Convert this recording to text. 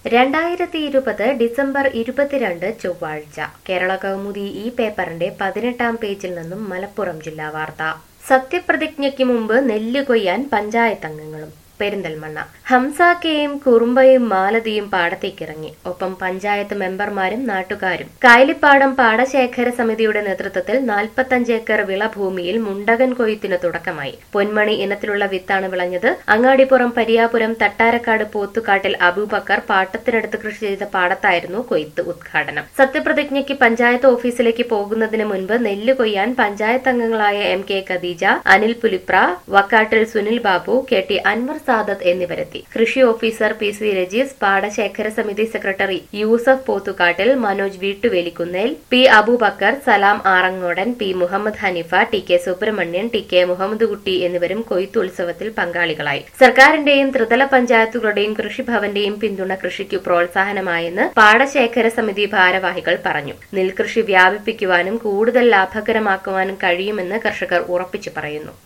രണ്ടായിരത്തി ഇരുപത് ഡിസംബർ ഇരുപത്തിരണ്ട് ചൊവ്വാഴ്ച കേരള കൗമുദി ഈ പേപ്പറിന്റെ പതിനെട്ടാം പേജിൽ നിന്നും മലപ്പുറം ജില്ലാ വാർത്ത സത്യപ്രതിജ്ഞയ്ക്ക് മുമ്പ് നെല്ല് കൊയ്യാൻ പഞ്ചായത്ത് അംഗങ്ങളും പെരിന്തൽമണ്ണ ഹംസാക്കയും കുറുമ്പയും മാലതിയും പാടത്തേക്കിറങ്ങി ഒപ്പം പഞ്ചായത്ത് മെമ്പർമാരും നാട്ടുകാരും കായലിപ്പാടം പാടശേഖര സമിതിയുടെ നേതൃത്വത്തിൽ നാൽപ്പത്തഞ്ച് ഏക്കർ വിളഭൂമിയിൽ മുണ്ടകൻ കൊയ്ത്തിന് തുടക്കമായി പൊന്മണി ഇനത്തിലുള്ള വിത്താണ് വിളഞ്ഞത് അങ്ങാടിപ്പുറം പരിയാപുരം തട്ടാരക്കാട് പോത്തുകാട്ടിൽ അബൂബക്കർ പാട്ടത്തിനടുത്ത് കൃഷി ചെയ്ത പാടത്തായിരുന്നു കൊയ്ത്ത് ഉദ്ഘാടനം സത്യപ്രതിജ്ഞയ്ക്ക് പഞ്ചായത്ത് ഓഫീസിലേക്ക് പോകുന്നതിന് മുൻപ് നെല്ല് കൊയ്യാൻ പഞ്ചായത്ത് അംഗങ്ങളായ M K Khadeeja Anil Pulipra Vakkattil Sunil Babu K T Anwar Sadath എന്നിവരെത്തി കൃഷി ഓഫീസർ പി സി രജീസ് പാടശേഖര സമിതി secretary Yusuf Pothukattil Manoj Veettuvelikkunnel P Aboobacker Salam Arangodan P Muhammed Haneefa T K Subramanian T K Muhammed Kutty എന്നിവരും കൊയ്ത്തുത്സവത്തിൽ പങ്കാളികളായി സർക്കാരിന്റെയും ത്രിതല പഞ്ചായത്തുകളുടെയും കൃഷിഭവന്റെയും പിന്തുണ കൃഷിക്കു പ്രോത്സാഹനമായെന്ന് പാടശേഖര സമിതി ഭാരവാഹികൾ പറഞ്ഞു നെൽകൃഷി വ്യാപിപ്പിക്കുവാനും കൂടുതൽ ലാഭകരമാക്കുവാനും കഴിയുമെന്ന് കർഷകർ ഉറപ്പിച്ചു പറയുന്നു